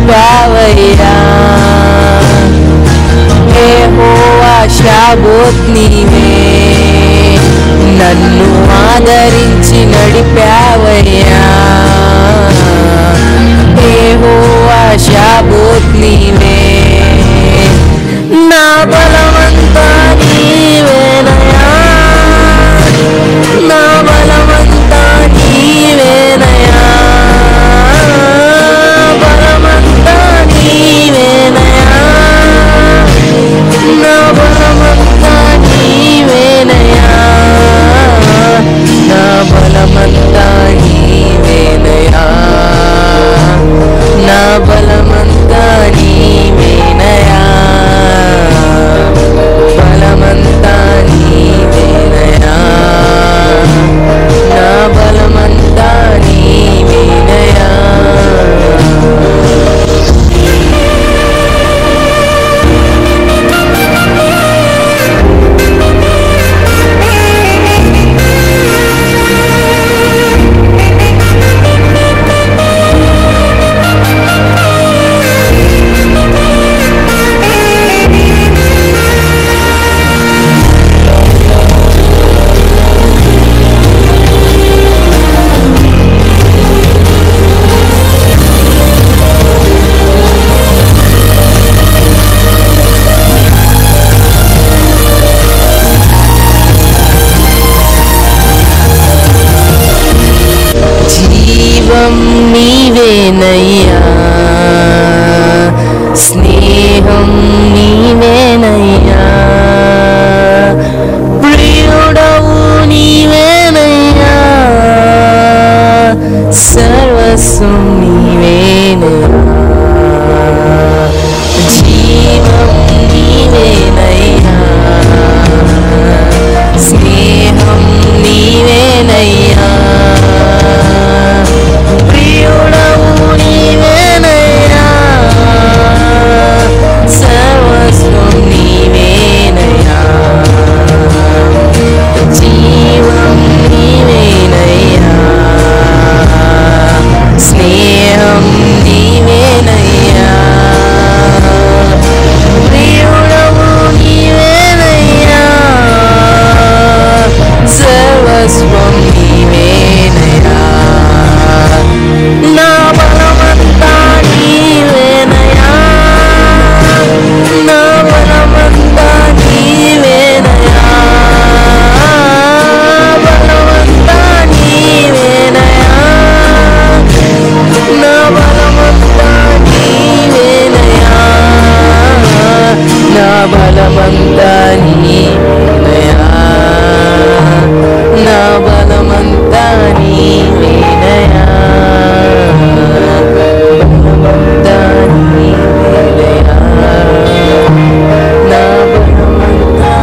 నడిపావయ్యా యెహోవా షాబోత్ నీవే నన్ను ఆదరించి నడిపావయ్యా యెహోవా షాబోత్ నీవే నా బలమంతా నీవేనయా నా బలమంతా నీవేనయా బలమంతా నీవేనయా నా బలమంతా నీవేనయా నా బలమంతా నీవేనయా నా బలమంతా నీవేనయా బలమంతా నీవేనయా నా బలమంతా నీవేనయా జీవం నీవేనయ్యా స్నేహం నీవేనయ్యా ప్రియుడవు నీవేనయ్యా సర్వస్వం నీవేనయ్యా జీవం నీవేనయ్యా స్నేహం నీవేనయ్యా ప్రియుడవు నీవేనయ్యా సర్వస్వం నీవేనయ్యా జీవం నీవేనయ్యా స్నేహం నీవేనయ్యా ప్రియుడవు నీవేనయ్యా సర్వస్వం నీవేనయ్యా నా బలమంతా నీవేనయ్యా నా బలమంతా నీవేనయ్యా బలమంతా నీవేనయ్యా నా బలమంతా నీవేనయ్యా నా బలమంతా నీవేనయ్యా నా బలమంతా నీవేనయ్యా బలమంతా నీవేనయ్యా నా బలమంతా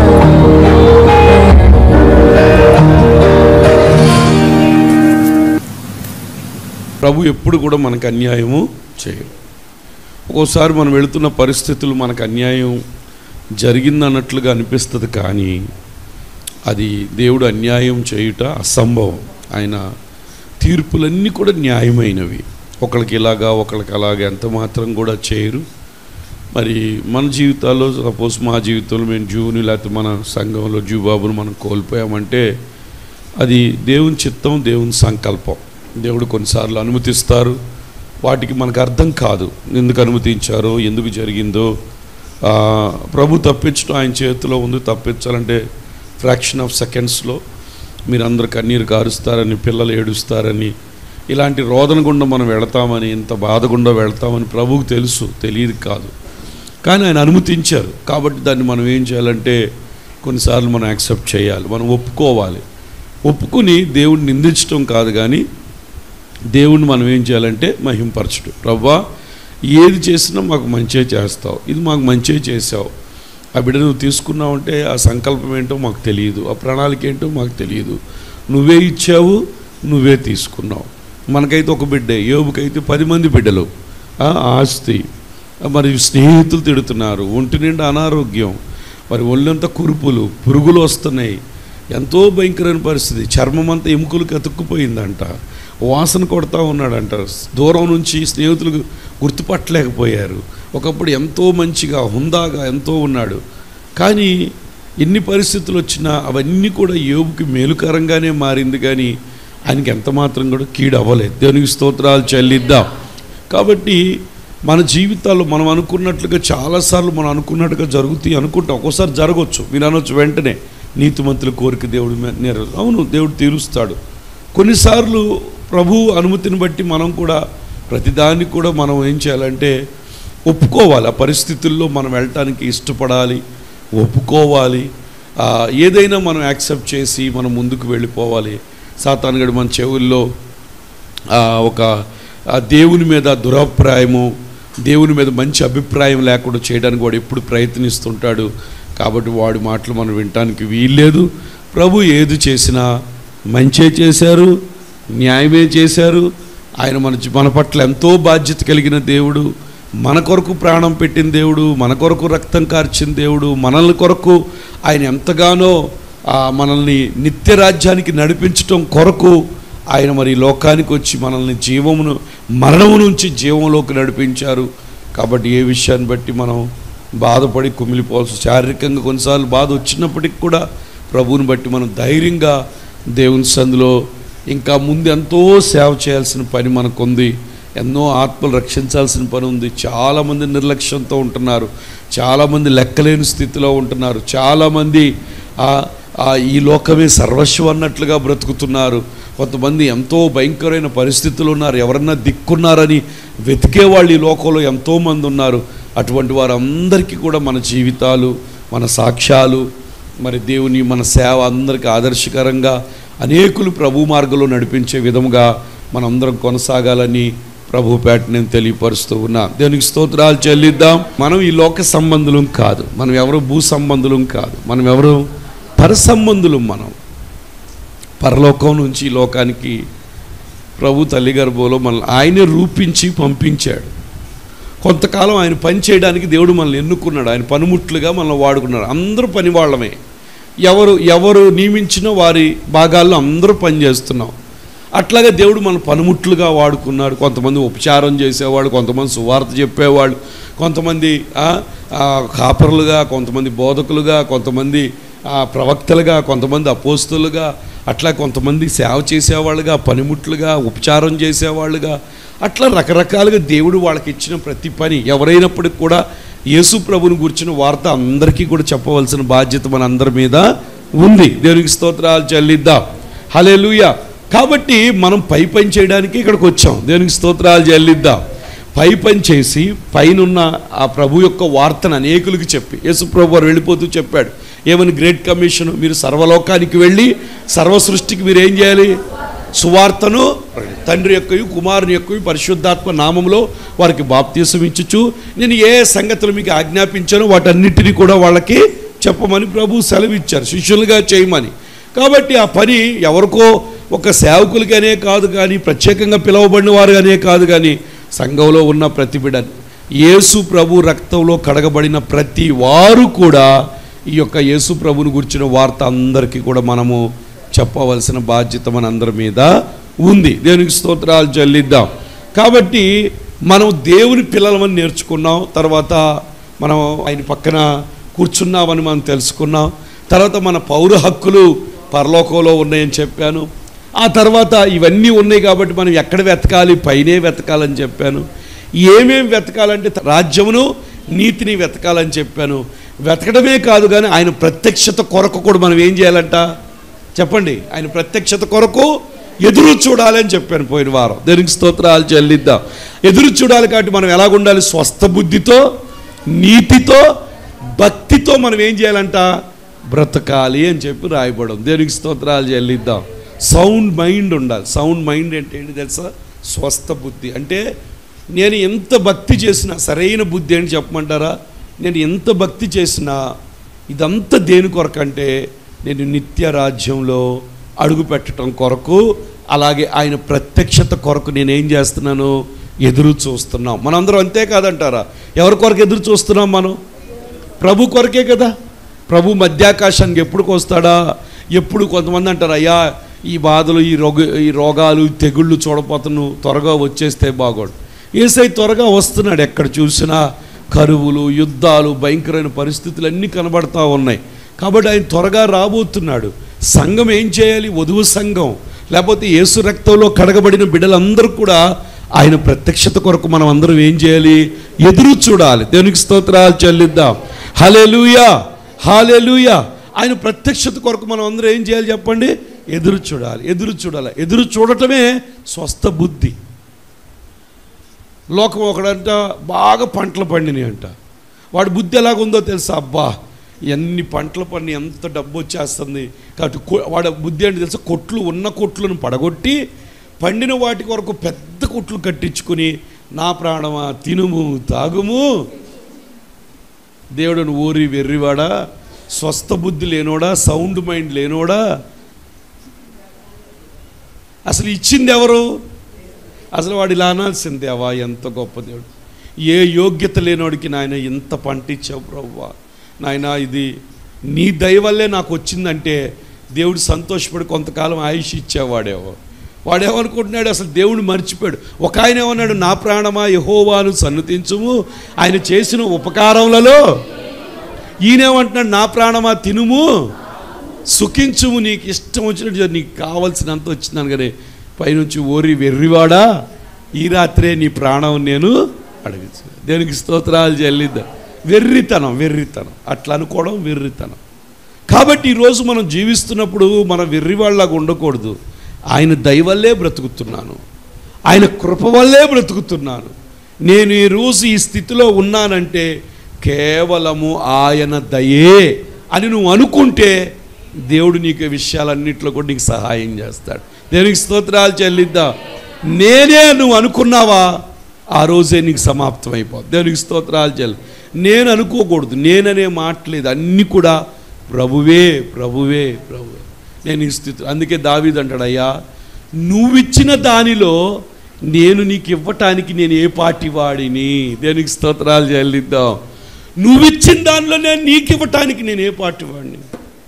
ప్రభు ఎప్పుడు కూడా మనకు అన్యాయము చేయరు ఒక్కోసారి మనం వెళుతున్న పరిస్థితులు మనకు అన్యాయం జరిగిందన్నట్లుగా అనిపిస్తుంది కానీ అది దేవుడు అన్యాయం చేయుట అసంభవం ఆయన తీర్పులన్నీ కూడా న్యాయమైనవి ఒకరికి ఇలాగా ఒకరికి అలాగా ఎంత మాత్రం కూడా చేయరు మరి మన జీవితాల్లో సపోజ్ మా జీవితంలో మేము జూని లేకపోతే మన సంఘంలో జూబాబును మనం కోల్పోయామంటే అది దేవుని చిత్తం దేవుని సంకల్పం దేవుడు కొన్నిసార్లు అనుమతిస్తారు వాటికి మనకు అర్థం కాదు ఎందుకు అనుమతించారో ఎందుకు జరిగిందో ఆ, ప్రభు తప్పించడం ఆయన చేతిలో ఉంది తప్పించాలంటే ఫ్రాక్షన్ ఆఫ్ సెకండ్స్లో మీరందరూ కన్నీరు కారుస్తారని పిల్లలు ఏడుస్తారని ఇలాంటి రోదన గుండా మనం వెళతామని ఇంత బాధ గుండా వెళతామని ప్రభువుకు తెలుసు తెలియదు కాదు కానీ ఆయన అనుమతించారు కాబట్టి దాన్ని మనం ఏం చేయాలంటే కొన్నిసార్లు మనం యాక్సెప్ట్ చేయాలి మనం ఒప్పుకోవాలి ఒప్పుకుని దేవుడిని నిందించడం కాదు కానీ దేవుణ్ణి మనం ఏం చేయాలంటే మహింపరచడం ప్రవ్వా ఏది చేసినా మాకు మంచిగా చేస్తావు ఇది మాకు మంచిగా చేసావు ఆ బిడ్డ నువ్వు తీసుకున్నావంటే ఆ సంకల్పం ఏంటో మాకు తెలియదు ఆ ప్రణాళిక ఏంటో మాకు తెలియదు నువ్వే ఇచ్చావు నువ్వే తీసుకున్నావు మనకైతే ఒక బిడ్డే యోబుకైతే పది మంది బిడ్డలు ఆ, ఆస్తి ఆ, మరి స్నేహితులు తిడుతున్నారు ఒంటి నిండా అనారోగ్యం మరి ఒళ్ళంతా కురుపులు పురుగులు వస్తున్నాయి ఎంతో భయంకరమైన పరిస్థితి చర్మం అంతా ఎముకలకు అతుక్కుపోయిందంట వాసన కొడతా ఉన్నాడు అంటారు దూరం నుంచి స్నేహితులు గుర్తుపట్టలేకపోయారు ఒకప్పుడు ఎంతో మంచిగా హుందాగా ఎంతో ఉన్నాడు కానీ ఎన్ని పరిస్థితులు వచ్చినా అవన్నీ కూడా యోగుకి మేలుకరంగానే మారింది కానీ ఆయనకి ఎంత మాత్రం కూడా కీడు అవ్వలేదు దేవునికి స్తోత్రాలు చెల్లిద్దాం కాబట్టి మన జీవితాల్లో మనం అనుకున్నట్లుగా చాలాసార్లు మనం అనుకున్నట్టుగా జరుగుతాయి అనుకుంటాం ఒక్కోసారి జరగవచ్చు మీరు అనొచ్చు వెంటనే నీతిమంతుల కోరిక దేవుడు మే- నెరవేరు అవును దేవుడు తీరుస్తాడు కొన్నిసార్లు ప్రభు అనుమతిని బట్టి మనం కూడా ప్రతిదాన్ని కూడా మనం ఏం చేయాలంటే ఒప్పుకోవాలి ఆ పరిస్థితుల్లో మనం వెళ్ళటానికి ఇష్టపడాలి ఒప్పుకోవాలి ఆ, ఏదైనా మనం యాక్సెప్ట్ చేసి మనం ముందుకు వెళ్ళిపోవాలి సాతానుగడు మన చెవుల్లో ఆ, ఒక ఆ దేవుని మీద దురభిప్రాయము దేవుని మీద మంచి అభిప్రాయం లేకుండా చేయడానికి వాడు ఎప్పుడు ప్రయత్నిస్తుంటాడు కాబట్టి వాడి మాటలు మనం వినటానికి వీల్లేదు ప్రభు ఏది చేసినా మంచే చేశారు న్యాయమే చేశారు ఆయన మన జీ- మన పట్ల ఎంతో బాధ్యత కలిగిన దేవుడు మన కొరకు ప్రాణం పెట్టిన దేవుడు మన కొరకు రక్తం కార్చిన దేవుడు మనల్ని కొరకు ఆయన ఎంతగానో ఆ, మనల్ని నిత్య రాజ్యానికి నడిపించటం కొరకు ఆయన మరి ఈ లోకానికి వచ్చి మనల్ని జీవమును మరణము నుంచి జీవంలోకి నడిపించారు కాబట్టి ఏ విషయాన్ని బట్టి మనం బాధపడి కుమిలిపోవాల్సి శారీరకంగా కొన్నిసార్లు బాధ వచ్చినప్పటికి కూడా ప్రభువుని బట్టి మనం ధైర్యంగా దేవుని సందులో ఇంకా ముందు ఎంతో సేవ చేయాల్సిన పని మనకుంది ఎన్నో ఆత్మలు రక్షించాల్సిన పని ఉంది చాలామంది నిర్లక్ష్యంతో ఉంటున్నారు చాలామంది లెక్కలేని స్థితిలో ఉంటున్నారు చాలామంది ఆ- ఆ ఈ లోకమే సర్వస్వం అన్నట్లుగా బ్రతుకుతున్నారు కొంతమంది ఎంతో భయంకరమైన పరిస్థితులు ఉన్నారు ఎవరన్నా దిక్కున్నారని వెతికే వాళ్ళు ఈ లోకంలో ఎంతోమంది ఉన్నారు అటువంటి వారందరికీ కూడా మన జీవితాలు మన సాక్ష్యాలు మరి దేవుని మన సేవ అందరికీ ఆదర్శకరంగా అనేకులు ప్రభు మార్గంలో నడిపించే విధముగా మనందరం కొనసాగాలని ప్రభు పేట నేను తెలియపరుస్తూ ఉన్నా దేవునికి స్తోత్రాలు చెల్లిద్దాం మనం ఈ లోక సంబంధులం కాదు మనం ఎవరు భూ సంబంధులం కాదు మనం ఎవరు పర సంబంధులం మనం పరలోకం నుంచి ఈ లోకానికి ప్రభు తల్లి గర్భంలో మనల్ని ఆయనే రూపించి పంపించాడు కొంతకాలం ఆయన పని చేయడానికి దేవుడు మనల్ని ఎన్నుకున్నాడు ఆయన పనిముట్లుగా మనల్ని వాడుకున్నాడు అందరూ పని వాళ్ళమే ఎవరు ఎవరు నియమించిన వారి భాగాల్లో అందరూ పని చేస్తున్నాం అట్లాగే దేవుడు మన పనిముట్లుగా వాడుకున్నాడు కొంతమంది ఉపచారం చేసేవాడు కొంతమంది సువార్త చెప్పేవాళ్ళు కొంతమంది ఆ, ఆ, కాపరులుగా కొంతమంది బోధకులుగా కొంతమంది ఆ, ప్రవక్తలుగా కొంతమంది అపోస్తులుగా అట్లా కొంతమంది సేవ చేసేవాళ్ళుగా పనిముట్లుగా ఉపచారం చేసేవాళ్ళుగా అట్లా రకరకాలుగా దేవుడు వాళ్ళకి ఇచ్చిన ప్రతి పని ఎవరైనప్పటికి కూడా యేసు ప్రభుని గురించిన వార్త అందరికీ కూడా చెప్పవలసిన బాధ్యత మన అందరి మీద ఉంది దేవునికి స్తోత్రాలు చెల్లిద్దాం హల్లెలూయా కాబట్టి మనం పై పని చేయడానికి ఇక్కడికి వచ్చాం దేవునికి స్తోత్రాలు చెల్లిద్దాం పై పని చేసి పైనున్న ఆ ప్రభు యొక్క వార్తను అనేకులకి చెప్పి యేసు ప్రభు వారు వెళ్ళిపోతూ చెప్పాడు ఏమని గ్రేట్ కమిషన్ మీరు సర్వలోకానికి వెళ్ళి సర్వ సృష్టికి మీరు ఏం చేయాలి సువార్తను తండ్రి యొక్కయు కుమారుని యొక్కయు పరిశుద్ధాత్మ నామంలో వారికి బాప్తీసం ఇచ్చుచు నేను ఏ సంగతులు మీకు ఆజ్ఞాపించానో వాటన్నిటిని కూడా వాళ్ళకి చెప్పమని ప్రభు సెలవిచ్చారు శిష్యులుగా చేయమని కాబట్టి ఆ పని ఎవరికో ఒక సేవకులకనే కాదు కానీ ప్రత్యేకంగా పిలువబడిన వారుగానే కాదు కానీ సంఘంలో ఉన్న ప్రతి బిడ్డని యేసు ప్రభు రక్తంలో కడగబడిన ప్రతి వారు కూడా ఈ యొక్క యేసు ప్రభుని గురించిన వార్త అందరికీ కూడా మనము చెప్పవలసిన బాధ్యత మనందరి మీద ఉంది దేవునికి స్తోత్రాలు చెల్లిద్దాం కాబట్టి మనం దేవుని పిల్లలమని నేర్చుకున్నాం తర్వాత మనం ఆయన పక్కన కూర్చున్నామని మనం తెలుసుకున్నాం తర్వాత మన పౌర హక్కులు పరలోకంలో ఉన్నాయని చెప్పాను ఆ తర్వాత ఇవన్నీ ఉన్నాయి కాబట్టి మనం ఎక్కడ వెతకాలి పైనే వెతకాలని చెప్పాను ఏమేం వెతకాలంటే రాజ్యమును నీతిని వెతకాలని చెప్పాను వెతకడమే కాదు కానీ ఆయన ప్రత్యక్షత కొరకు కూడా మనం ఏం చేయాలంట చెప్పండి ఆయన ప్రత్యక్షత కొరకు ఎదురు చూడాలి అని చెప్పాను పోయిన వారం దేనికి స్తోత్రాలు చెల్లిద్దాం ఎదురు చూడాలి కాబట్టి మనం ఎలాగుండాలి స్వస్థ బుద్ధితో నీతితో భక్తితో మనం ఏం చేయాలంట బ్రతకాలి అని చెప్పి రాయబడం దేనికి స్తోత్రాలు చెల్లిద్దాం సౌండ్ మైండ్ ఉండాలి సౌండ్ మైండ్ అంటే ఏంటి తెలుసా స్వస్థ బుద్ధి అంటే నేను ఎంత భక్తి చేసినా సరైన బుద్ధి అని చెప్పమంటారా నేను ఎంత భక్తి చేసినా ఇదంతా దేని కొరకు అంటే నేను నిత్య రాజ్యంలో అడుగు పెట్టడం కొరకు అలాగే ఆయన ప్రత్యక్షత కొరకు నేను ఏం చేస్తున్నాను ఎదురు చూస్తున్నాం మనందరం అంతే కాదంటారా ఎవరి కొరకు ఎదురు చూస్తున్నాం మనం ప్రభు కొరకే కదా ప్రభు మధ్యాకాశానికి ఎప్పుడు వస్తాడా ఎప్పుడు కొంతమంది అంటారు అయ్యా ఈ బాధలు ఈ రోగ ఈ రోగాలు ఈ తెగుళ్ళు చూడపోతను త్వరగా వచ్చేస్తే బాగోడు ఏసై త్వరగా వస్తున్నాడు ఎక్కడ చూసినా కరువులు యుద్ధాలు భయంకరమైన పరిస్థితులు అన్నీ కనబడతా ఉన్నాయి కాబట్టి ఆయన త్వరగా రాబోతున్నాడు సంఘం ఏం చేయాలి వధువు సంఘం లేకపోతే యేసు రక్తంలో కడగబడిన బిడ్డలందరూ కూడా ఆయన ప్రత్యక్షత కొరకు మనం అందరం ఏం చేయాలి ఎదురు చూడాలి దేవునికి స్తోత్రాలు చెల్లిద్దాం హలెలూయా హాలెలూయా ఆయన ప్రత్యక్షత కొరకు మనం అందరం ఏం చేయాలి చెప్పండి ఎదురు చూడాలి ఎదురు చూడాలి ఎదురు చూడటమే స్వస్థ బుద్ధి లోకం ఒకడంట బాగా పంటలు పండినాయి అంట వాడి బుద్ధి ఎలాగుందో తెలుసా అబ్బా ఎన్ని పంటలు పండి ఎంత డబ్బు వచ్చేస్తుంది కాబట్టి కొ- వాడి బుద్ధి ఏంటి తెలుసా కొట్లు ఉన్న కొట్లను పడగొట్టి పండిన వాటి కొరకు పెద్ద కొట్లు కట్టించుకుని నా ప్రాణమా తినుము తాగుము దేవుడు ఊరి వెర్రివాడా స్వస్థ బుద్ధి లేనోడా సౌండ్ మైండ్ లేనోడా అసలు ఇచ్చింది ఎవరు అసలు వాడు ఇలా అనాల్సిందే అవా ఎంత గొప్ప దేవుడు ఏ యోగ్యత లేనోడికి నాయన ఇంత పంట ఇచ్చావు ప్రవ్వా నాయన ఇది నీ దయ వల్లే నాకు వచ్చిందంటే దేవుడు సంతోషపడి కొంతకాలం ఆయుష్ ఇచ్చేవాడేవో వాడేమనుకుంటున్నాడు అసలు దేవుడు మర్చిపోయాడు ఒక ఆయన ఏమన్నాడు నా ప్రాణమా యహోవాను సన్నుతించుము ఆయన చేసిన ఉపకారములలో ఈయనేమంటున్నాడు నా ప్రాణమా తినుము సుఖించుము నీకు ఇష్టం వచ్చినట్టు చేయి. నీకు కావలసినంత వచ్చిందని కానీ పైనుంచి ఓరి వెర్రివాడా ఈ రాత్రే నీ ప్రాణం నేను అడిగించు దేనికి స్తోత్రాలు చెల్లిద్దాం వెర్రితనం వెర్రితనం అట్లా అనుకోవడం వెర్రితనం కాబట్టి ఈరోజు మనం జీవిస్తున్నప్పుడు మన వెర్రివాళ్ళలాగా ఉండకూడదు ఆయన దయ వల్లే బ్రతుకుతున్నాను ఆయన కృప వల్లే బ్రతుకుతున్నాను నేను ఈ రోజు ఈ స్థితిలో ఉన్నానంటే కేవలము ఆయన దయే అని నువ్వు అనుకుంటే దేవుడు నీకు ఈ విషయాలన్నింటిలో కూడా నీకు సహాయం చేస్తాడు దేవునికి స్తోత్రాలు చెల్లిద్దాం నేనే నువ్వు అనుకున్నావా ఆ రోజే నీకు సమాప్తం అయిపోతుంది దేవునికి స్తోత్రాలు చెల్లి నేను అనుకోకూడదు నేననే మాట్లేదు అన్నీ కూడా ప్రభువే ప్రభువే ప్రభువే నేను ఈ స్థితి అందుకే దావీదు అంటాడు అయ్యా నువ్విచ్చిన దానిలో నేను నీకు ఇవ్వటానికి నేను ఏ పాటి వాడిని దేనికి స్తోత్రాలు చెల్లిద్దాం నువ్విచ్చిన దానిలో నేను నీకు ఇవ్వటానికి నేను ఏ పాటి వాడిని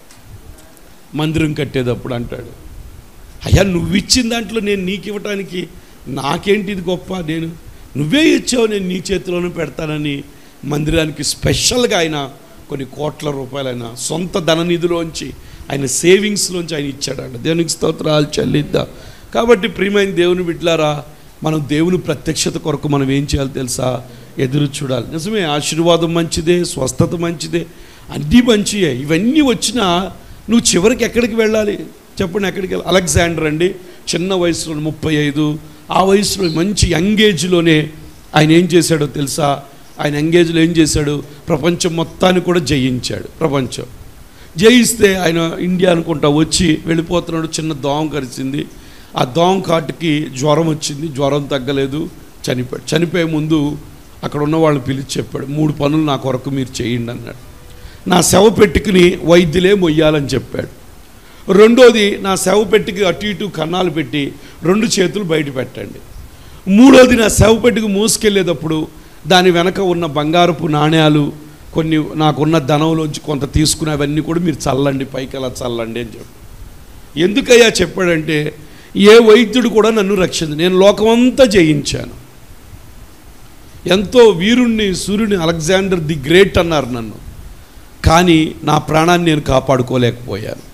మందిరం కట్టేటప్పుడు అంటాడు అయ్యా నువ్వు ఇచ్చిన దాంట్లో నేను నీకు ఇవ్వటానికి నాకేంటి ఇది గొప్ప నేను నువ్వే ఇచ్చావు నేను నీ చేతిలోనే పెడతానని మందిరానికి స్పెషల్గా ఆయన కొన్ని కోట్ల రూపాయలైన సొంత ధననిధిలోంచి ఆయన సేవింగ్స్లోంచి ఆయన ఇచ్చాడంట దేవునికి స్తోత్రాలు చెల్లిద్దాం కాబట్టి ప్రియమైన దేవుని బిడ్లారా మనం దేవుని ప్రత్యక్షత కొరకు మనం ఏం చేయాలి తెలుసా ఎదురు చూడాలి నిజమే ఆశీర్వాదం మంచిదే స్వస్థత మంచిదే అన్నీ మంచియే ఇవన్నీ వచ్చినా నువ్వు చివరికి ఎక్కడికి వెళ్ళాలి చెప్పండి ఎక్కడికి వెళ్ళాలి అలెగ్జాండర్ అండి చిన్న వయసులో ముప్పై ఐదు ఆ వయసులో మంచి యంగ్ ఏజ్లోనే ఆయన ఏం చేశాడో తెలుసా ఆయన యంగేజ్లో ఏం చేశాడు ప్రపంచం మొత్తాన్ని కూడా జయించాడు ప్రపంచం జయిస్తే ఆయన ఇండియా అనుకుంటా వచ్చి వెళ్ళిపోతున్నాడు చిన్న దోమ కరిచింది ఆ దోమ కాటుకి జ్వరం వచ్చింది జ్వరం తగ్గలేదు చనిపోయాడు చనిపోయే ముందు అక్కడ ఉన్న వాళ్ళని పిలిచి చెప్పాడు మూడు పనులు నా కొరకు మీరు చేయండి అన్నాడు నా శవ పెట్టుకుని వైద్యులే మొయ్యాలని చెప్పాడు రెండోది నా శవ పెట్టికి అటు ఇటు కన్నాలు పెట్టి రెండు చేతులు బయట పెట్టండి మూడోది నా శవ పెట్టికి మోసుకెళ్ళేటప్పుడు దాని వెనక ఉన్న బంగారపు నాణ్యాలు కొన్ని నాకున్న ధనంలోంచి కొంత తీసుకుని అవన్నీ కూడా మీరు చల్లండి పైకి అలా చల్లండి అని చెప్పి ఎందుకయ్యా చెప్పాడంటే ఏ వైద్యుడు కూడా నన్ను రక్షింది నేను లోకమంతా జయించాను ఎంతో వీరుణ్ణి సూర్యుని అలెగ్జాండర్ ది గ్రేట్ అన్నారు నన్ను కానీ నా ప్రాణాన్ని నేను కాపాడుకోలేకపోయాను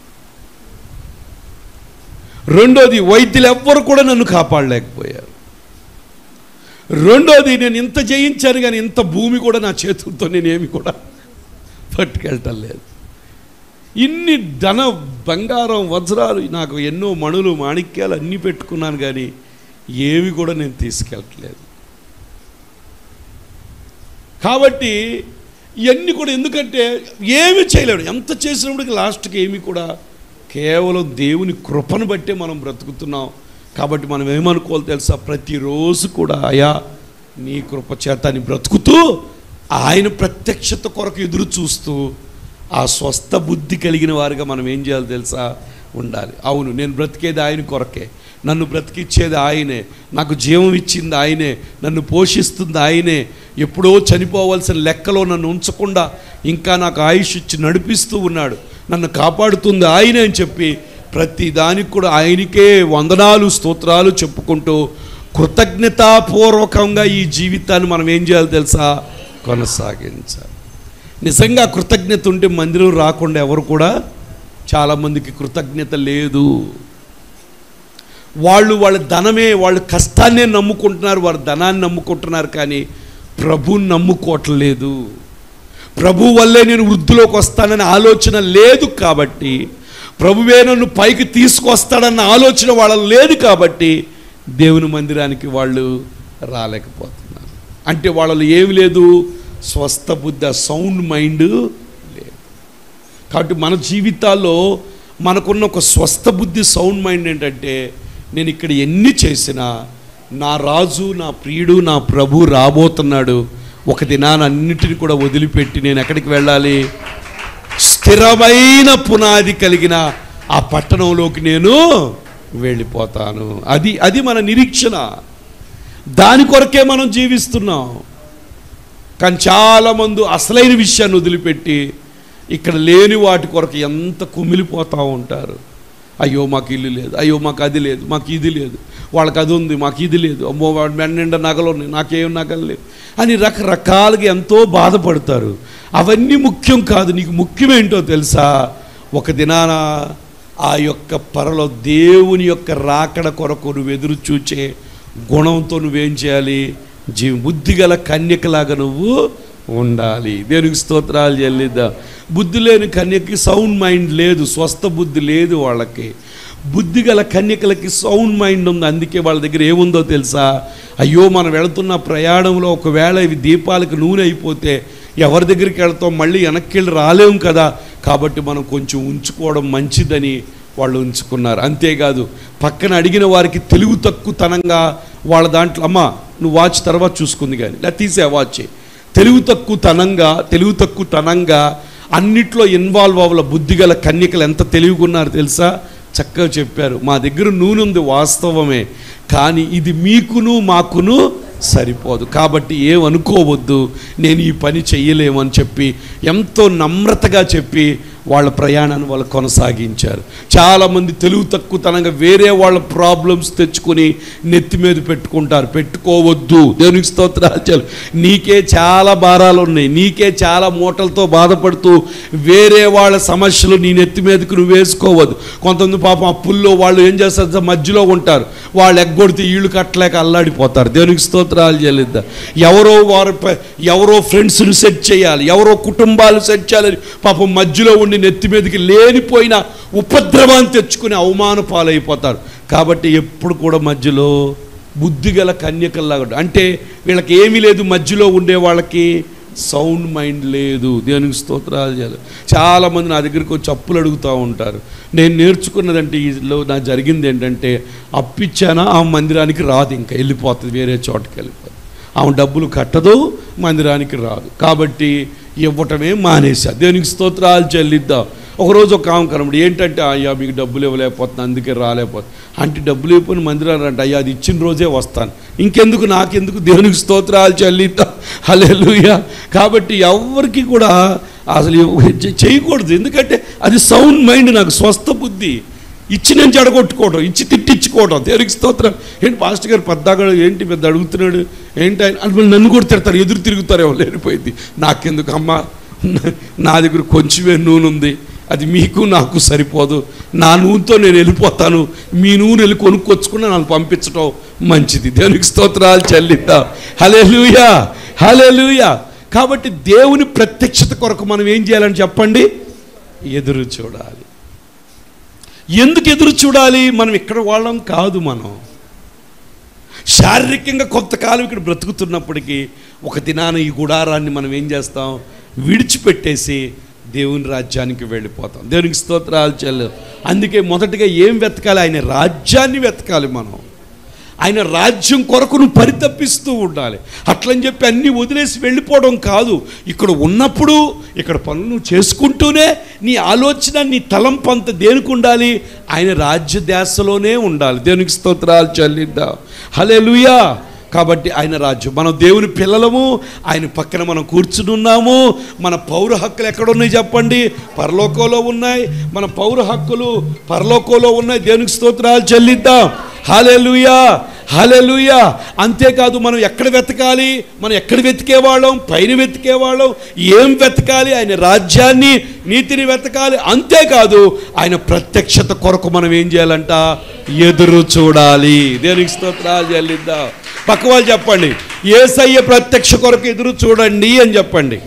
రెండోది వైద్యులు ఎవ్వరు కూడా నన్ను కాపాడలేకపోయారు రెండోది నేను ఇంత జయించాను కానీ ఇంత భూమి కూడా నా చేతులతో నేనేమి కూడా పట్టుకెళ్ళటం లేదు ఇన్ని ధన బంగారం వజ్రాలు నాకు ఎన్నో మణులు మాణిక్యాలు అన్నీ పెట్టుకున్నాను కానీ ఏవి కూడా నేను తీసుకెళ్ళట్లేదు కాబట్టి ఇవన్నీ కూడా ఎందుకంటే ఏమి చేయలేడు ఎంత చేసినప్పటికీ లాస్ట్కి ఏమి కూడా కేవలం దేవుని కృపను బట్టే మనం బ్రతుకుతున్నాం కాబట్టి మనం ఏమనుకోవాలి తెలుసా ప్రతిరోజు కూడా అయా నీ కృప చేత అని బ్రతుకుతూ ఆయన ప్రత్యక్షత కొరకు ఎదురు చూస్తూ ఆ స్వస్థ బుద్ధి కలిగిన వారిగా మనం ఏం చేయాలి తెలుసా ఉండాలి అవును నేను బ్రతికేది ఆయన కొరకే నన్ను బ్రతికిచ్చేది ఆయనే నాకు జీవం ఇచ్చింది ఆయనే నన్ను పోషిస్తుంది ఆయనే ఎప్పుడో చనిపోవలసిన లెక్కలో నన్ను ఉంచకుండా ఇంకా నాకు ఆయుష్ ఇచ్చి నడిపిస్తూ ఉన్నాడు నన్ను కాపాడుతుంది ఆయనే అని చెప్పి ప్రతి దానికి కూడా ఆయనకే వందనాలు స్తోత్రాలు చెప్పుకుంటూ కృతజ్ఞతాపూర్వకంగా ఈ జీవితాన్ని మనం ఏం చేయాలి తెలుసా కొనసాగించాలి నిజంగా కృతజ్ఞత ఉంటే మందిరం రాకుండా ఎవరు కూడా చాలామందికి కృతజ్ఞత లేదు వాళ్ళు వాళ్ళ ధనమే వాళ్ళ కష్టాన్నే నమ్ముకుంటున్నారు వారి ధనాన్ని నమ్ముకుంటున్నారు కానీ ప్రభుని నమ్ముకోవట్లేదు ప్రభు వల్లే నేను వృద్ధిలోకి వస్తానని ఆలోచన లేదు కాబట్టి ప్రభువే నన్ను పైకి తీసుకొస్తాడన్న ఆలోచన వాళ్ళలో లేదు కాబట్టి దేవుని మందిరానికి వాళ్ళు రాలేకపోతున్నారు అంటే వాళ్ళలో ఏమి లేదు స్వస్థ బుద్ధ సౌండ్ మైండ్ లేదు కాబట్టి మన జీవితాల్లో మనకున్న ఒక స్వస్థ బుద్ధి సౌండ్ మైండ్ ఏంటంటే నేను ఇక్కడ ఎన్ని చేసినా నా రాజు నా ప్రియుడు నా ప్రభు రాబోతున్నాడు ఒక దినాన్ని అన్నిటిని కూడా వదిలిపెట్టి నేను ఎక్కడికి వెళ్ళాలి స్థిరమైన పునాది కలిగిన ఆ పట్టణంలోకి నేను వెళ్ళిపోతాను అది అది మన నిరీక్షణ దాని కొరకే మనం జీవిస్తున్నాం కానీ చాలామంది అసలైన విషయాన్ని వదిలిపెట్టి ఇక్కడ లేని వాటి కొరకు ఎంత కుమిలిపోతూ ఉంటారు అయ్యో మాకు ఇల్లు లేదు అయ్యో మాకు అది లేదు మాకు ఇది లేదు వాళ్ళకి అది ఉంది మాకు ఇది లేదు అమ్మో వాడి మెడ నిండా నగలు ఉన్నాయి నాకేం నగలు లేవు అని రకరకాలుగా ఎంతో బాధపడతారు అవన్నీ ముఖ్యం కాదు నీకు ముఖ్యమేంటో తెలుసా ఒక దినాన ఆ యొక్క పరలో దేవుని యొక్క రాకడ కొరకు నువ్వు ఎదురు చూచే గుణంతో నువ్వేం చేయాలి జీ బుద్ధిగల కన్యకలాగా నువ్వు ఉండాలి దేవునికి స్తోత్రాలు చెల్లిద్దాం బుద్ధి లేని కన్యకి సౌండ్ మైండ్ లేదు స్వస్థ బుద్ధి లేదు వాళ్ళకి బుద్ధి గల కన్యకలకి సౌండ్ మైండ్ ఉంది అందుకే వాళ్ళ దగ్గర ఏముందో తెలుసా అయ్యో మనం వెళుతున్న ప్రయాణంలో ఒకవేళ ఇవి దీపాలకు నూనె అయిపోతే ఎవరి దగ్గరికి వెళ్తాం మళ్ళీ వెనక్కి వెళ్ళి రాలేం కదా కాబట్టి మనం కొంచెం ఉంచుకోవడం మంచిదని వాళ్ళు ఉంచుకున్నారు అంతేకాదు పక్కన అడిగిన వారికి తెలుగు తక్కువతనంగా వాళ్ళ దాంట్లో అమ్మ నువ్వు వాచ్ తర్వాత చూసుకుంది కానీ లేదా తీసే వాచ్ తెలుగు తక్కువ తనంగా తెలుగు తక్కువ తనంగా అన్నిట్లో ఇన్వాల్వ్ అవ్వాల బుద్ధిగల కన్యకలు ఎంత తెలివిగున్నారు తెలుసా చక్కగా చెప్పారు మా దగ్గర నూనె ఉంది వాస్తవమే కానీ ఇది మీకును మాకును సరిపోదు కాబట్టి ఏమనుకోవద్దు నేను ఈ పని చెయ్యలేమని చెప్పి ఎంతో నమ్రతగా చెప్పి వాళ్ళ ప్రయాణాన్ని వాళ్ళు కొనసాగించారు చాలామంది తెలుగు తక్కువతనంగా వేరే వాళ్ళ ప్రాబ్లమ్స్ తెచ్చుకొని నెత్తి మీద పెట్టుకుంటారు పెట్టుకోవద్దు దేవునికి స్తోత్రాలు చాలు నీకే చాలా భారాలు ఉన్నాయి నీకే చాలా మూటలతో బాధపడుతూ వేరే వాళ్ళ సమస్యలు నీ నెత్తి మీదకి నువ్వు వేసుకోవద్దు కొంతమంది పాపం అప్పుల్లో వాళ్ళు ఏం చేస్తారు మధ్యలో ఉంటారు వాళ్ళు ఎగ్గొడితే ఈళ్ళు కట్టలేక అల్లాడిపోతారు దేవునికి స్తోత్రాలు చెల్లిద్దాం ఎవరో వారి ప- ఎవరో ఫ్రెండ్స్ని సెట్ చేయాలి ఎవరో కుటుంబాలు సెట్ చేయాలని పాపం మధ్యలో ఉండి నెత్తి మీదకి లేనిపోయిన ఉపద్రవాన్ని తెచ్చుకుని అవమాన పాలైపోతారు కాబట్టి ఎప్పుడు కూడా మధ్యలో బుద్ధిగల కన్యకల్లాగా ఉండాలి. అంటే వీళ్ళకి ఏమీ లేదు మధ్యలో ఉండే వాళ్ళకి సౌండ్ మైండ్ లేదు దేవునికి స్తోత్రాలు చేయాలి చాలామంది నా దగ్గరికి వచ్చి అప్పులు అడుగుతూ ఉంటారు నేను నేర్చుకున్నదంటే ఈలో నా జరిగింది ఏంటంటే అప్పిచ్చానా ఆ మందిరానికి రాదు ఇంకా వెళ్ళిపోతుంది వేరే చోటకి వెళ్ళిపోతుంది ఆమె డబ్బులు కట్టదు మందిరానికి రాదు కాబట్టి ఇవ్వటమే మానేసా దేవునికి స్తోత్రాలు చెల్లిద్దాం ఒకరోజు ఒక ఆమె కనబడి ఏంటంటే అయ్యా మీకు డబ్బులు ఇవ్వలేకపోతున్నా అందుకే రాలేకపోతుంది అంటే డబ్బులు ఇవ్వని మందిరాలు అంటే అయ్యా అది ఇచ్చిన రోజే వస్తాను ఇంకెందుకు నాకెందుకు దేవునికి స్తోత్రాలు చెల్లిద్దాం హల్లెలూయా కాబట్టి ఎవరికి కూడా అసలు ఇవ్వ- చే- చేయకూడదు ఎందుకంటే అది సౌండ్ మైండ్ నాకు స్వస్థ బుద్ధి ఇచ్చి నేను చెడగొట్టుకోవడం ఇచ్చి తిట్టించుకోవడం దేవునికి స్తోత్రం ఏంటి పాస్టర్ గారు పెద్దగా ఏంటి పెద్ద అడుగుతున్నాడు ఏంటి ఆయన అంటే మళ్ళీ నన్ను కూడా తిడతారు ఎదురు తిరుగుతారేమో లేనిపోయింది నాకెందుకు అమ్మ నా దగ్గర కొంచెమే నూనె ఉంది అది మీకు నాకు సరిపోదు నా నూనెతో నేను వెళ్ళిపోతాను మీ నూనె వెళ్ళి కొనుక్కొచ్చుకుని నన్ను పంపించడం మంచిది దేవునికి స్తోత్రాలు చెల్లిద్దాం హలే లూయా హలే లూయా కాబట్టి దేవుని ప్రత్యక్షత కొరకు మనం ఏం చేయాలని చెప్పండి ఎదురు చూడాలి ఎందుకు ఎదురు చూడాలి మనం ఇక్కడ వాళ్ళం కాదు మనం శారీరకంగా కొంతకాలం ఇక్కడ బ్రతుకుతున్నప్పటికీ ఒక దినాన ఈ గుడారాన్ని మనం ఏం చేస్తాం విడిచిపెట్టేసి దేవుని రాజ్యానికి వెళ్ళిపోతాం దేవునికి స్తోత్రాలు చెల్లు అందుకే మొదటగా ఏం వెతకాలి ఆయన రాజ్యాన్ని వెతకాలి మనం ఆయన రాజ్యం కొరకు నువ్వు పరితపిస్తూ ఉండాలి అట్లని చెప్పి అన్నీ వదిలేసి వెళ్ళిపోవడం కాదు ఇక్కడ ఉన్నప్పుడు ఇక్కడ పనులు నువ్వు చేసుకుంటూనే నీ ఆలోచన నీ తలంపంత దేనికి ఉండాలి ఆయన రాజ్య ధ్యాసలోనే ఉండాలి దేవునికి స్తోత్రాలు చెల్లిద్దాం హలే కాబట్టి ఆయన రాజ్యం మనం దేవుని పిల్లలము ఆయన పక్కన మనం కూర్చుని ఉన్నాము మన పౌర హక్కులు ఎక్కడున్నాయి చెప్పండి పరలోకంలో ఉన్నాయి మన పౌర హక్కులు పరలోకంలో ఉన్నాయి దేవునికి స్తోత్రాలు చెల్లిద్దాం హాలెలుయా హాలెలుయా అంతేకాదు మనం ఎక్కడ వెతకాలి మనం ఎక్కడ వెతికేవాళ్ళం పైన వెతికేవాళ్ళం ఏం వెతకాలి ఆయన రాజ్యాన్ని నీతిని వెతకాలి అంతేకాదు ఆయన ప్రత్యక్షత కొరకు మనం ఏం చేయాలంట ఎదురు చూడాలి దేనికి స్తోత్రాలు చెల్లిద్దాం పక్క వాళ్ళు చెప్పండి ఏసయ్య ప్రత్యక్ష కొరకు ఎదురు చూడండి అని చెప్పండి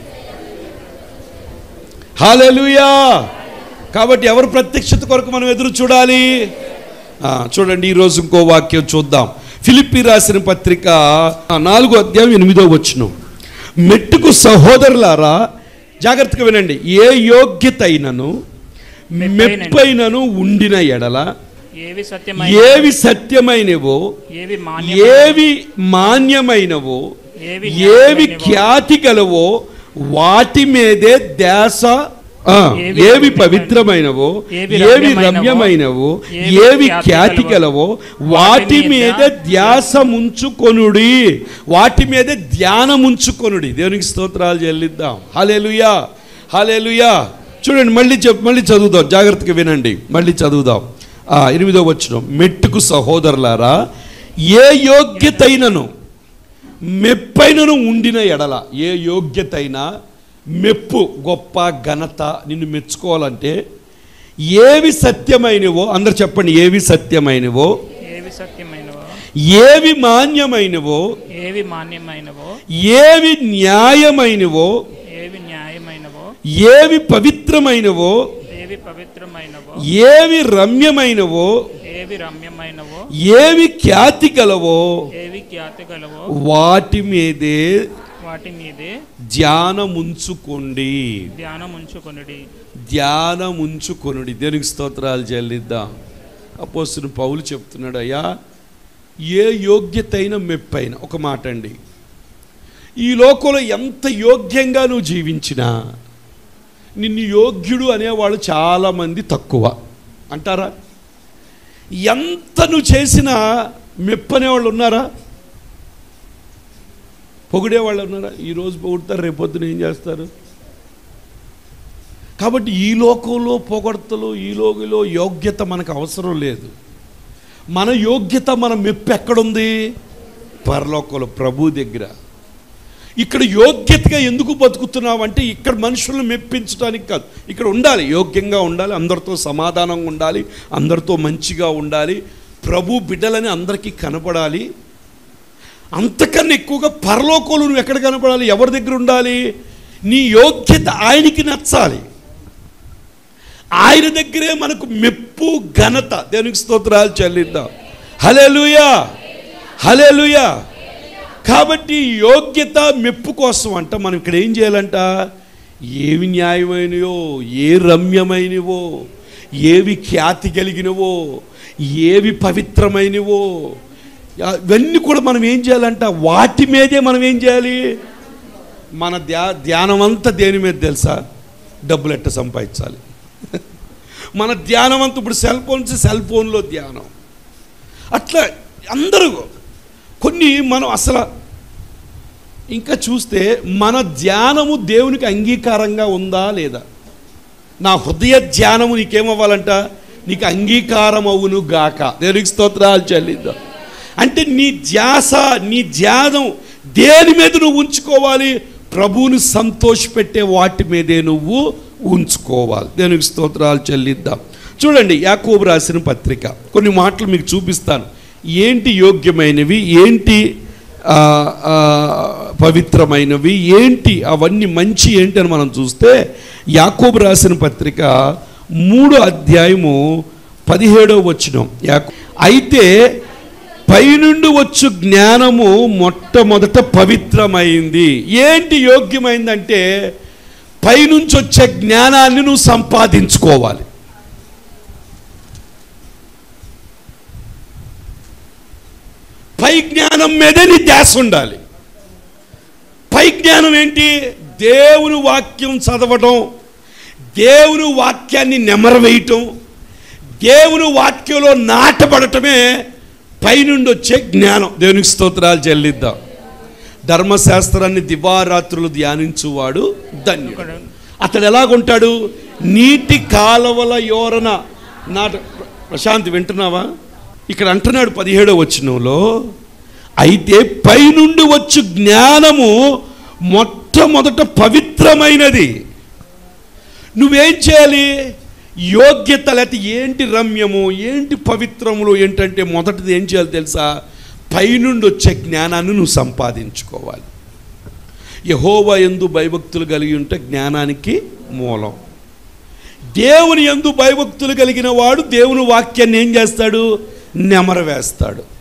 హాలెలుయా కాబట్టి ఎవరు ప్రత్యక్షత కొరకు మనం ఎదురు చూడాలి ఆ, చూడండి ఈరోజు ఇంకో వాక్యం చూద్దాం ఫిలిప్పి రాసిన పత్రిక ఆ, నాలుగో అధ్యాయం ఎనిమిదో వచ్చును మెట్టుకు సహోదరులారా జాగ్రత్తగా వినండి ఏ యోగ్యత అయినను మెప్పైనను ఉండిన ఎడల ఏవి సత్యమైన ఏవి సత్యమైనవో ఏవి మాన్య ఏవి మాన్యమైనవో ఏవి ఏవి న్యాయమైనవో, ఖ్యాతి గలవో వాటి మీదే ధ్యాస ఆ, ఏవి ఏవి రమ్యమైనవో, పవిత్రమైనవో ఏవి ఏవి రమ్యమైనవో, రమ్యమైనవో ఏవి ఏవి ఖ్యాతి ఖ్యాతి గలవో వాటి వాటి మీద మీద ధ్యాస ముంచుకొనుడి వాటి మీద ధ్యానం ఉంచుకొనుడి దేవునికి స్తోత్రాలు చెల్లిద్దాం హలేలుయా హలేలుయా చూడండి మళ్ళీ చెప్ మళ్ళీ చదువుదాం జాగ్రత్తగా వినండి మళ్ళీ చదువుదాం ఆ, ఎనిమిదో వచ్చిన మెట్టుకు సహోదరులారా ఏ యోగ్యతైనను మెప్పైనను ఉండిన ఎడల ఏ యోగ్యతైనా మెప్పు గొప్ప ఘనత నిన్ను మెచ్చుకోవాలంటే ఏవి సత్యమైనవో అందరు చెప్పండి ఏవి సత్యమైనవో ఏవి సత్యమైనవో ఏవి మాన్యమైనవో ఏవి మాన్యమైనవో ఏవి న్యాయమైనవో ఏవి న్యాయమైనవో ఏవి పవిత్రమైనవో ఏవి పవిత్రమైనవో ఏవి రమ్యమైనవో ఏవి రమ్యమైనవో ఏవి ఖ్యాతి గలవో ఏవి ఖ్యాతి గలవో వాటి మీదే వాటి మీదే ధ్యానముంచుకోండి ధ్యానం ఉంచుకొనుడి ధ్యానముంచుకొనుడి దేనికి స్తోత్రాలు చెల్లిద్దాం అపోస్తున్న పౌలు చెప్తున్నాడు అయ్యా ఏ యోగ్యతైన మెప్పైన ఒక మాట అండి ఈ లోకంలో ఎంత యోగ్యంగా నువ్వు జీవించినా నిన్ను యోగ్యుడు అనేవాళ్ళు చాలామంది తక్కువ అంటారా ఎంత నువ్వు చేసినా మెప్పనేవాళ్ళు ఉన్నారా పొగిడేవాళ్ళు ఉన్నారా ఈరోజు పొగుడతారు రేపొద్దున ఏం చేస్తారు కాబట్టి ఈ లోకంలో పొగడ్తలు ఈ లోకంలో యోగ్యత మనకు అవసరం లేదు మన యోగ్యత మన మెప్పు ఎక్కడుంది పరలోకంలో ప్రభు దగ్గర ఇక్కడ యోగ్యతగా ఎందుకు బతుకుతున్నావు అంటే ఇక్కడ మనుషులను మెప్పించడానికి కాదు ఇక్కడ ఉండాలి యోగ్యంగా ఉండాలి అందరితో సమాధానంగా ఉండాలి అందరితో మంచిగా ఉండాలి ప్రభు బిడ్డలని అందరికీ కనపడాలి అంతకన్నా ఎక్కువగా పరలోకంలో నువ్వు ఎక్కడ కనపడాలి ఎవరి దగ్గర ఉండాలి నీ యోగ్యత ఆయనకి నచ్చాలి ఆయన దగ్గరే మనకు మెప్పు ఘనత దేవునికి స్తోత్రాలు చెల్లిద్దాం హలేలుయా హలేలుయా కాబట్టి యోగ్యత మెప్పు కోసం అంట మనం ఇక్కడ ఏం చేయాలంట ఏవి న్యాయమైనవో ఏ రమ్యమైనవో ఏవి ఖ్యాతి కలిగినవో ఏవి పవిత్రమైనవో ఇవన్నీ కూడా మనం ఏం చేయాలంట వాటి మీదే మనం ఏం చేయాలి మన ధ్యా ధ్యానం అంతా దేని మీద తెలుసా డబ్బులు ఎట్ట సంపాదించాలి మన ధ్యానం అంతా ఇప్పుడు సెల్ ఫోన్స్ సెల్ ఫోన్లో ధ్యానం అట్లా అందరూ కొన్ని మనం అసలు ఇంకా చూస్తే మన ధ్యానము దేవునికి అంగీకారంగా ఉందా లేదా నా హృదయ ధ్యానము నీకేమవ్వాలంట నీకు అంగీకారం అవును గాక దేవునికి స్తోత్రాలు చెల్లిద్దాం అంటే నీ ధ్యాస నీ ధ్యానం దేని మీద నువ్వు ఉంచుకోవాలి ప్రభువుని సంతోషపెట్టే వాటి మీదే నువ్వు ఉంచుకోవాలి దేవునికి స్తోత్రాలు చెల్లిద్దాం చూడండి యాకోబు రాసిన పత్రిక కొన్ని మాటలు మీకు చూపిస్తాను ఏంటి యోగ్యమైనవి ఏంటి ఆ, ఆ, పవిత్రమైనవి ఏంటి అవన్నీ మంచి ఏంటి అని మనం చూస్తే యాకోబు రాసిన పత్రిక మూడో అధ్యాయము పదిహేడవ వచ్చిన అయితే పైనుండి వచ్చు జ్ఞానము మొట్టమొదట పవిత్రమైంది ఏంటి యోగ్యమైందంటే పైనుంచి వచ్చే జ్ఞానాన్ని నువ్వు సంపాదించుకోవాలి పై జ్ఞానం మీదే నీ ధ్యాస ఉండాలి పై జ్ఞానం ఏంటి దేవుని వాక్యం చదవటం దేవుని వాక్యాన్ని నెమరవేయటం దేవుని వాక్యంలో నాటబడటమే పైనుండి వచ్చే జ్ఞానం దేవునికి స్తోత్రాలు చెల్లిద్దాం ధర్మశాస్త్రాన్ని దివారాత్రులు ధ్యానించువాడు ధన్యుడు అతడు ఎలాగుంటాడు నీటి కాలవల యోరన నాట ప్రశాంత్ వింటున్నావా ఇక్కడ అంటున్నాడు పదిహేడో వచనంలో అయితే పైనుండి వచ్చు జ్ఞానము మొట్టమొదట పవిత్రమైనది నువ్వేం చేయాలి యోగ్యత లేకపోతే ఏంటి రమ్యము ఏంటి పవిత్రములు ఏంటంటే మొదటిది ఏం చేయాలి తెలుసా పైనుండి వచ్చే జ్ఞానాన్ని నువ్వు సంపాదించుకోవాలి యహోవా ఎందు భయభక్తులు కలిగి ఉంటే జ్ఞానానికి మూలం దేవుని ఎందు భయభక్తులు కలిగిన వాడు దేవుని వాక్యాన్ని ఏం చేస్తాడు నెమరవేస్తాడు